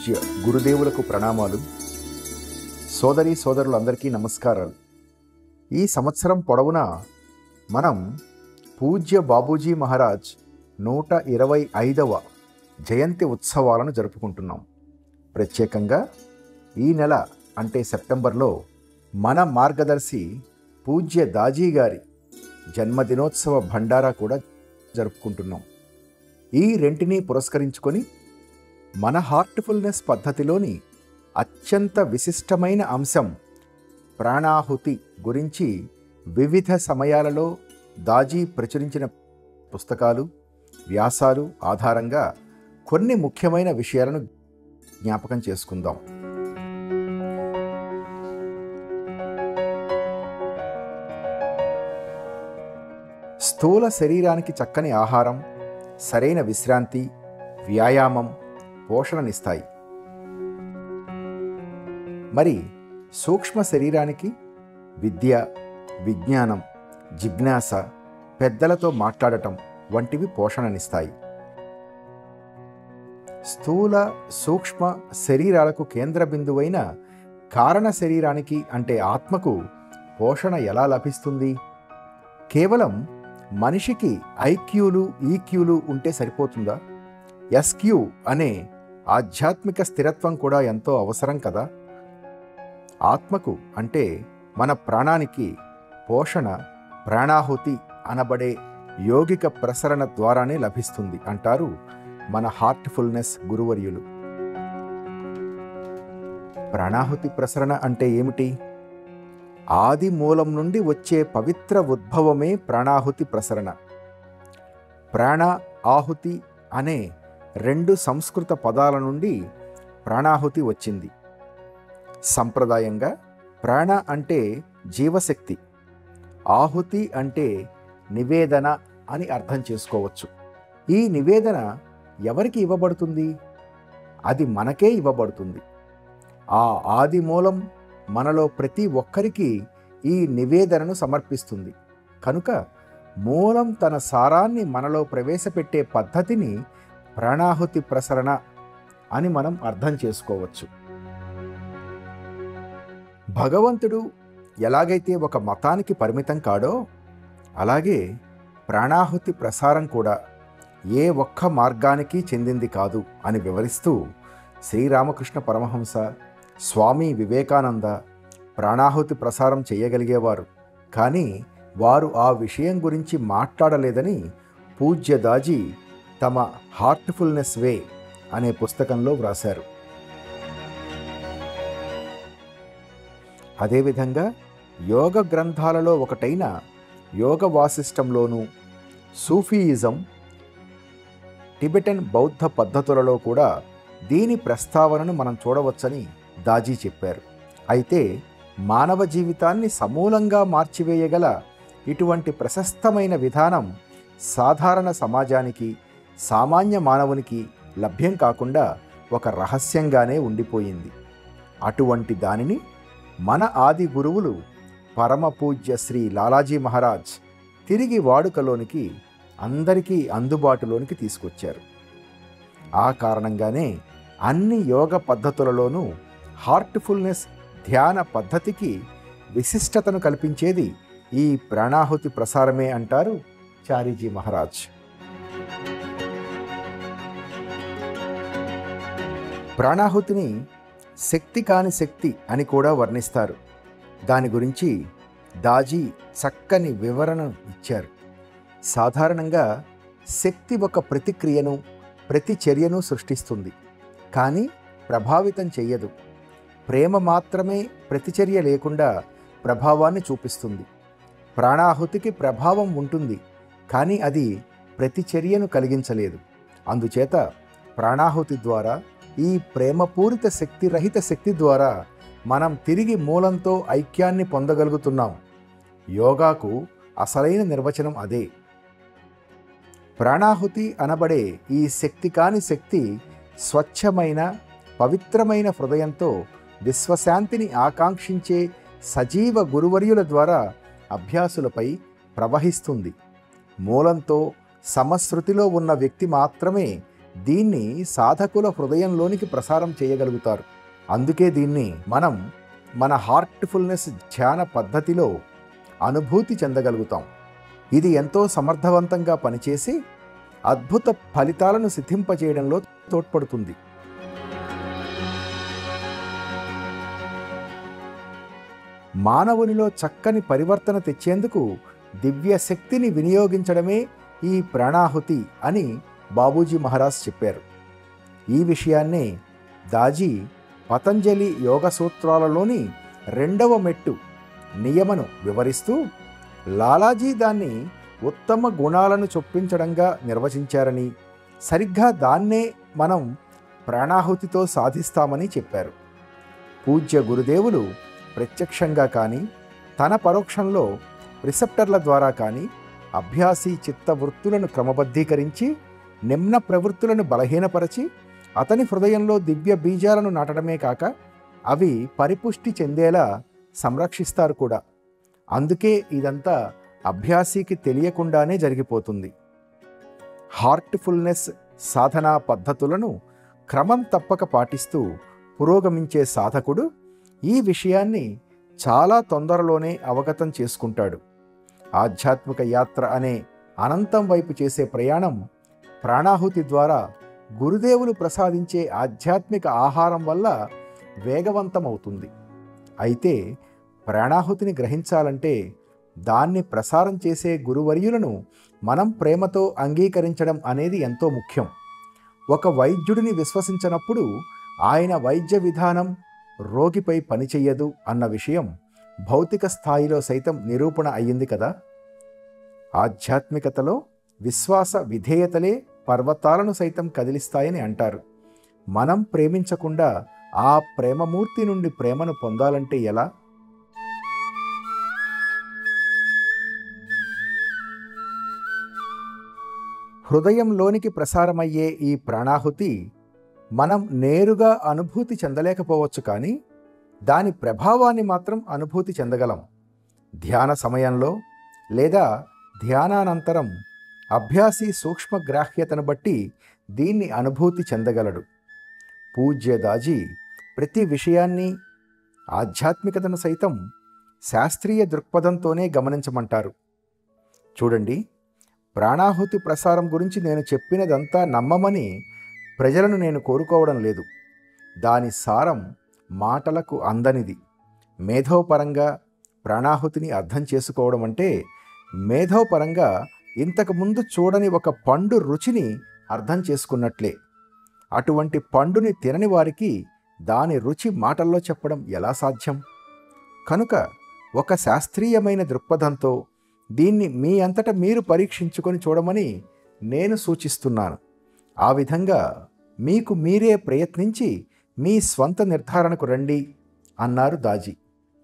పూజ్య గురుదేవులకు ప్రణామాలు సోదరి సోదరులందరికీ నమస్కారాలు ఈ సంవత్సరం పొడవునా మనం పూజ్య బాబూజీ మహారాజ్ నూట ఇరవై ఐదవ జయంతి ఉత్సవాలను జరుపుకుంటున్నాం ప్రత్యేకంగా ఈ నెల అంటే సెప్టెంబర్లో మన మార్గదర్శి పూజ్య దాజీ గారి జన్మదినోత్సవ భండారా కూడా జరుపుకుంటున్నాం ఈ రెంటిని పురస్కరించుకొని మన హార్ట్ఫుల్నెస్ పద్ధతిలోని అత్యంత విశిష్టమైన అంశం ప్రాణాహుతి గురించి వివిధ సమయాలలో దాజీ ప్రచురించిన పుస్తకాలు వ్యాసాలు ఆధారంగా కొన్ని ముఖ్యమైన విషయాలను జ్ఞాపకం చేసుకుందాం స్థూల శరీరానికి చక్కని ఆహారం సరైన విశ్రాంతి వ్యాయామం పోషణనిస్తాయి మరి సూక్ష్మ శరీరానికి విద్య విజ్ఞానం జిజ్ఞాస పెద్దలతో మాట్లాడటం వంటివి పోషణనిస్తాయి స్థూల సూక్ష్మ శరీరాలకు కేంద్ర బిందువైన కారణ శరీరానికి అంటే ఆత్మకు పోషణ ఎలా లభిస్తుంది కేవలం మనిషికి ఐక్యూలు ఈక్యూలు ఉంటే సరిపోతుందా ఎస్క్యూ అనే ఆధ్యాత్మిక స్థిరత్వం కూడా ఎంతో అవసరం కదా ఆత్మకు అంటే మన ప్రాణానికి పోషణ ప్రాణాహుతి అనబడే యోగిక ప్రసరణ ద్వారానే లభిస్తుంది అంటారు మన హార్ట్ఫుల్నెస్ గురువర్యులు ప్రాణాహుతి ప్రసరణ అంటే ఏమిటి ఆది మూలం నుండి వచ్చే పవిత్ర ఉద్భవమే ప్రాణాహుతి ప్రసరణ ప్రాణ ఆహుతి అనే రెండు సంస్కృత పదాల నుండి ప్రాణాహుతి వచ్చింది సంప్రదాయంగా ప్రాణ అంటే జీవశక్తి ఆహుతి అంటే నివేదన అని అర్థం చేసుకోవచ్చు ఈ నివేదన ఎవరికి ఇవ్వబడుతుంది అది మనకే ఇవ్వబడుతుంది ఆ ఆది మూలం మనలో ప్రతి ఒక్కరికి ఈ నివేదనను సమర్పిస్తుంది కనుక మూలం తన సారాన్ని మనలో ప్రవేశపెట్టే పద్ధతిని ప్రాణాహుతి ప్రసరణ అని మనం అర్థం చేసుకోవచ్చు భగవంతుడు ఎలాగైతే ఒక మతానికి పరిమితం కాడో అలాగే ప్రాణాహుతి ప్రసారం కూడా ఏ ఒక్క మార్గానికి చెందింది కాదు అని వివరిస్తూ శ్రీరామకృష్ణ పరమహంస స్వామి వివేకానంద ప్రాణాహుతి ప్రసారం చేయగలిగేవారు కానీ వారు ఆ విషయం గురించి మాట్లాడలేదని పూజ్య దాజీ తమ హార్ట్ఫుల్నెస్ వే అనే పుస్తకంలో వ్రాశారు అదేవిధంగా యోగ గ్రంథాలలో ఒకటైన యోగ వాసిష్టంలోనూ సూఫీయిజం టిబెటన్ బౌద్ధ పద్ధతులలో కూడా దీని ప్రస్తావనను మనం చూడవచ్చని దాజీ చెప్పారు అయితే మానవ జీవితాన్ని సమూలంగా మార్చివేయగల ఇటువంటి ప్రశస్తమైన విధానం సాధారణ సమాజానికి సామాన్య మానవునికి లభ్యం కాకుండా ఒక రహస్యంగానే ఉండిపోయింది అటువంటి దానిని మన ఆది గురువులు పరమ పూజ్య శ్రీ లాలాజీ మహారాజ్ తిరిగి వాడుకలోనికి అందరికీ అందుబాటులోనికి తీసుకొచ్చారు ఆ కారణంగానే అన్ని యోగ పద్ధతులలోనూ హార్ట్ఫుల్నెస్ ధ్యాన పద్ధతికి విశిష్టతను కల్పించేది ఈ ప్రాణాహుతి ప్రసారమే అంటారు చారీజీ మహారాజ్ ప్రాణాహుతిని శక్తి కాని శక్తి అని కూడా వర్ణిస్తారు దాని గురించి దాజీ చక్కని వివరణ ఇచ్చారు సాధారణంగా శక్తి ఒక ప్రతిక్రియను ప్రతిచర్యను సృష్టిస్తుంది కానీ ప్రభావితం చెయ్యదు ప్రేమ మాత్రమే ప్రతిచర్య లేకుండా ప్రభావాన్ని చూపిస్తుంది ప్రాణాహుతికి ప్రభావం ఉంటుంది కానీ అది ప్రతిచర్యను కలిగించలేదు అందుచేత ప్రాణాహుతి ద్వారా ఈ ప్రేమపూరిత శక్తి రహిత శక్తి ద్వారా మనం తిరిగి మూలంతో ఐక్యాన్ని పొందగలుగుతున్నాం యోగాకు అసలైన నిర్వచనం అదే ప్రాణాహుతి అనబడే ఈ శక్తి కాని శక్తి స్వచ్ఛమైన పవిత్రమైన హృదయంతో విశ్వశాంతిని ఆకాంక్షించే సజీవ గురువర్యుల ద్వారా అభ్యాసులపై ప్రవహిస్తుంది మూలంతో సమశ్రుతిలో ఉన్న వ్యక్తి మాత్రమే దీన్ని సాధకుల హృదయంలోనికి ప్రసారం చేయగలుగుతారు అందుకే దీన్ని మనం మన హార్ట్ఫుల్నెస్ ధ్యాన పద్ధతిలో అనుభూతి చెందగలుగుతాం ఇది ఎంతో సమర్థవంతంగా పనిచేసి అద్భుత ఫలితాలను సిద్ధింపజేయడంలో తోడ్పడుతుంది మానవునిలో చక్కని పరివర్తన తెచ్చేందుకు దివ్య శక్తిని వినియోగించడమే ఈ ప్రాణాహుతి అని బాబూజీ మహారాజ్ చెప్పారు ఈ విషయాన్నే దాజీ పతంజలి యోగ సూత్రాలలోని రెండవ మెట్టు నియమను వివరిస్తూ లాలాజీ దాన్ని ఉత్తమ గుణాలను చొప్పించడంగా నిర్వచించారని సరిగ్గా దాన్నే మనం ప్రాణాహుతితో సాధిస్తామని చెప్పారు పూజ్య గురుదేవులు ప్రత్యక్షంగా కానీ తన పరోక్షంలో రిసెప్టర్ల ద్వారా కానీ అభ్యాసి చిత్త వృత్తులను క్రమబద్ధీకరించి నిమ్న ప్రవృత్తులను బలహీనపరచి అతని హృదయంలో దివ్య బీజాలను నాటడమే కాక అవి పరిపుష్టి చెందేలా సంరక్షిస్తారు కూడా అందుకే ఇదంతా అభ్యాసికి తెలియకుండానే జరిగిపోతుంది హార్ట్ఫుల్నెస్ సాధనా పద్ధతులను క్రమం తప్పక పాటిస్తూ పురోగమించే సాధకుడు ఈ విషయాన్ని చాలా తొందరలోనే అవగతం చేసుకుంటాడు ఆధ్యాత్మిక యాత్ర అనే అనంతం వైపు చేసే ప్రయాణం ప్రాణాహుతి ద్వారా గురుదేవులు ప్రసాదించే ఆధ్యాత్మిక ఆహారం వల్ల వేగవంతమవుతుంది అయితే ప్రాణాహుతిని గ్రహించాలంటే దాన్ని ప్రసారం చేసే గురువర్యులను మనం ప్రేమతో అంగీకరించడం అనేది ఎంతో ముఖ్యం ఒక వైద్యుడిని విశ్వసించనప్పుడు ఆయన వైద్య విధానం రోగిపై పనిచెయ్యదు అన్న విషయం భౌతిక స్థాయిలో సైతం నిరూపణ అయ్యింది కదా ఆధ్యాత్మికతలో విశ్వాస విధేయతలే పర్వతాలను సైతం కదిలిస్తాయని అంటారు మనం ప్రేమించకుండా ఆ ప్రేమమూర్తి నుండి ప్రేమను పొందాలంటే ఎలా హృదయంలోనికి ప్రసారమయ్యే ఈ ప్రాణాహుతి మనం నేరుగా అనుభూతి చెందలేకపోవచ్చు కానీ దాని ప్రభావాన్ని మాత్రం అనుభూతి చెందగలం ధ్యాన సమయంలో లేదా ధ్యానానంతరం అభ్యాసి సూక్ష్మ గ్రాహ్యతను బట్టి దీన్ని అనుభూతి చెందగలడు పూజ్య దాజీ ప్రతి విషయాన్ని ఆధ్యాత్మికతను సైతం శాస్త్రీయ దృక్పథంతోనే గమనించమంటారు చూడండి ప్రాణాహుతి ప్రసారం గురించి నేను చెప్పినదంతా నమ్మమని ప్రజలను నేను కోరుకోవడం లేదు దాని సారం మాటలకు అందనిది మేధోపరంగా ప్రాణాహుతిని అర్థం చేసుకోవడం అంటే మేధోపరంగా ఇంతకుముందు చూడని ఒక పండు రుచిని అర్థం చేసుకున్నట్లే అటువంటి పండుని తినని వారికి దాని రుచి మాటల్లో చెప్పడం ఎలా సాధ్యం కనుక ఒక శాస్త్రీయమైన దృక్పథంతో దీన్ని మీ అంతట మీరు పరీక్షించుకొని చూడమని నేను సూచిస్తున్నాను ఆ విధంగా మీకు మీరే ప్రయత్నించి మీ స్వంత నిర్ధారణకు రండి అన్నారు దాజీ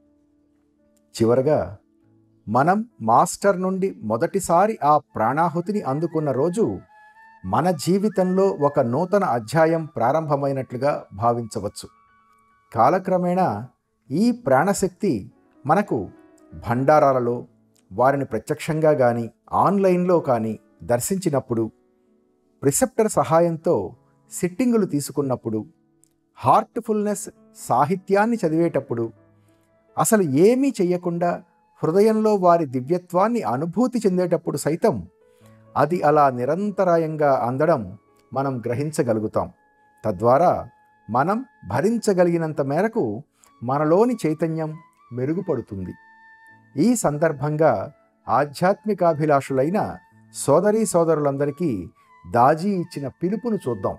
చివరగా మనం మాస్టర్ నుండి మొదటిసారి ఆ ప్రాణాహుతిని అందుకున్న రోజు మన జీవితంలో ఒక నూతన అధ్యాయం ప్రారంభమైనట్లుగా భావించవచ్చు కాలక్రమేణా ఈ ప్రాణశక్తి మనకు భండారాలలో వారిని ప్రత్యక్షంగా కానీ ఆన్లైన్లో కానీ దర్శించినప్పుడు ప్రిసెప్టర్ సహాయంతో సిట్టింగులు తీసుకున్నప్పుడు హార్ట్ఫుల్నెస్ సాహిత్యాన్ని చదివేటప్పుడు అసలు ఏమీ చెయ్యకుండా హృదయంలో వారి దివ్యత్వాన్ని అనుభూతి చెందేటప్పుడు సైతం అది అలా నిరంతరాయంగా అందడం మనం గ్రహించగలుగుతాం తద్వారా మనం భరించగలిగినంత మేరకు మనలోని చైతన్యం మెరుగుపడుతుంది ఈ సందర్భంగా ఆధ్యాత్మికాభిలాషులైన సోదరీ సోదరులందరికీ దాజీ ఇచ్చిన పిలుపును చూద్దాం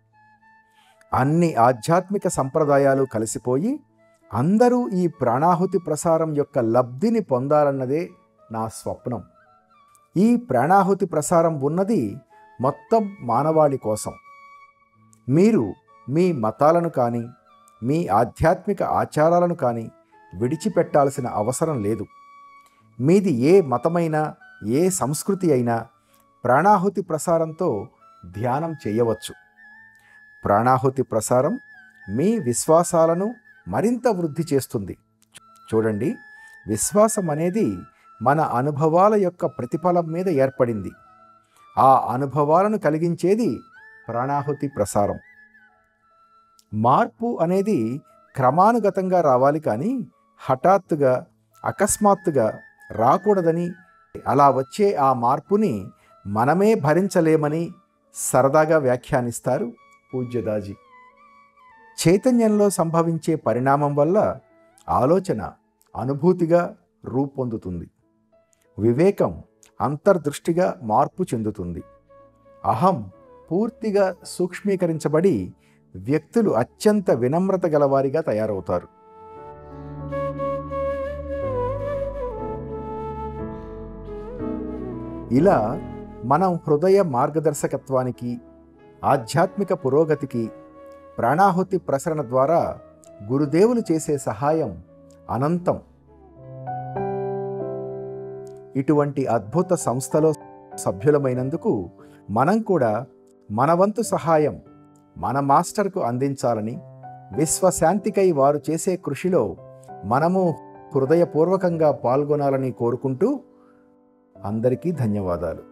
అన్ని ఆధ్యాత్మిక సంప్రదాయాలు కలిసిపోయి అందరూ ఈ ప్రాణాహుతి ప్రసారం యొక్క లబ్ధిని పొందాలన్నదే నా స్వప్నం ఈ ప్రాణాహుతి ప్రసారం ఉన్నది మొత్తం మానవాళి కోసం మీరు మీ మతాలను కానీ మీ ఆధ్యాత్మిక ఆచారాలను కానీ విడిచిపెట్టాల్సిన అవసరం లేదు మీది ఏ మతమైనా ఏ సంస్కృతి అయినా ప్రాణాహుతి ప్రసారంతో ధ్యానం చేయవచ్చు ప్రాణాహుతి ప్రసారం మీ విశ్వాసాలను మరింత వృద్ధి చేస్తుంది చూడండి విశ్వాసం అనేది మన అనుభవాల యొక్క ప్రతిఫలం మీద ఏర్పడింది ఆ అనుభవాలను కలిగించేది ప్రాణాహుతి ప్రసారం మార్పు అనేది క్రమానుగతంగా రావాలి కానీ హఠాత్తుగా అకస్మాత్తుగా రాకూడదని అలా వచ్చే ఆ మార్పుని మనమే భరించలేమని సరదాగా వ్యాఖ్యానిస్తారు పూజ్యదాజీ చైతన్యంలో సంభవించే పరిణామం వల్ల ఆలోచన అనుభూతిగా రూపొందుతుంది వివేకం అంతర్దృష్టిగా మార్పు చెందుతుంది అహం పూర్తిగా సూక్ష్మీకరించబడి వ్యక్తులు అత్యంత వినమ్రత గలవారిగా తయారవుతారు ఇలా మనం హృదయ మార్గదర్శకత్వానికి ఆధ్యాత్మిక పురోగతికి ప్రాణాహుతి ప్రసరణ ద్వారా గురుదేవులు చేసే సహాయం అనంతం ఇటువంటి అద్భుత సంస్థలో సభ్యులమైనందుకు మనం కూడా మన వంతు సహాయం మన మాస్టర్కు అందించాలని విశ్వశాంతికై వారు చేసే కృషిలో మనము హృదయపూర్వకంగా పాల్గొనాలని కోరుకుంటూ అందరికీ ధన్యవాదాలు